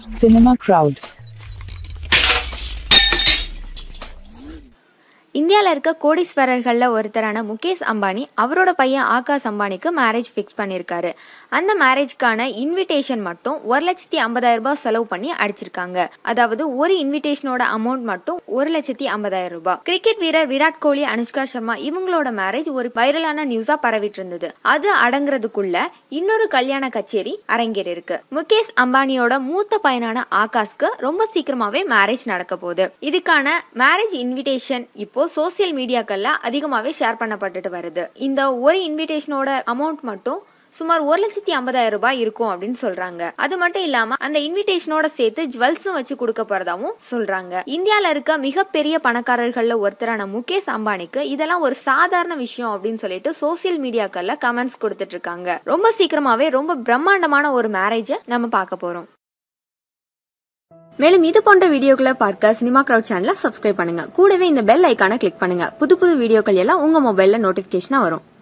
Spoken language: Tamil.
Cinema Crowd. இந்தியாவில் இருக்க கோடீஸ்வரர்களில் ஒருத்தரான முகேஷ் அம்பானி அவரோட பையன் ஆகாஷ் அம்பானிக்கு மேரேஜ் ஃபிக்ஸ் பண்ணியிருக்காரு அந்த மேரேஜ்க்கான இன்விடேஷன் மட்டும் ஒரு லட்சத்தி ஐம்பதாயிரம் ரூபாய் செலவு பண்ணி அடிச்சிருக்காங்க அதாவது ஒரு இன்விடேஷனோட அமௌண்ட் மட்டும் ஒரு லட்சத்தி ஐம்பதாயிரம் ரூபாய் கிரிக்கெட் வீரர் விராட் கோலி அனுஷ்கா சர்மா இவங்களோட மேரேஜ் ஒரு வைரலான நியூஸா பரவிட்டு இருந்தது அது அடங்குறதுக்குள்ள இன்னொரு கல்யாண கச்சேரி அரங்கேறி இருக்கு முகேஷ் அம்பானியோட மூத்த பையனான ஆகாஷ்க்கு ரொம்ப சீக்கிரமாவே மேரேஜ் நடக்க போகுது இதுக்கான மேரேஜ் இன்விடேஷன் இப்போ சோசியல் மீடியாக்கள்ல அதிகமாவே ஷேர் பண்ணப்பட்டுட்டு வருது இந்த ஒரு இன்விடேஷனோட அமௌண்ட் மட்டும் சுமார் ஒரு லட்சத்தி ஐம்பதாயிரம் ரூபாய் இருக்கும் அப்படின்னு சொல்றாங்க அது மட்டும் இல்லாம அந்த இன்விடேஷனோட சேர்த்து ஜுவல்ஸும் வச்சு கொடுக்க போறதாவும் சொல்றாங்க இந்தியால இருக்க மிகப்பெரிய பணக்காரர்கள்ல ஒருத்தரான முகேஷ் அம்பானிக்கு இதெல்லாம் ஒரு சாதாரண விஷயம் அப்படின்னு சொல்லிட்டு சோசியல் மீடியாக்கள்ல கமெண்ட்ஸ் கொடுத்துட்டு இருக்காங்க ரொம்ப சீக்கிரமாவே ரொம்ப பிரம்மாண்டமான ஒரு மேரேஜை நம்ம பார்க்க போறோம் மேலும் இது போன்ற வீடியோக்களை பார்க்க சினிமா கிரவுட் சேனலை சப்ஸ்கிரைப் பண்ணுங்க கூடவே இந்த பெல் ஐக்கானை கிளிக் பண்ணுங்க புது புது வீடியோக்கள் எல்லாம் உங்க மொபைல்ல நோட்டிபிகேஷனா வரும்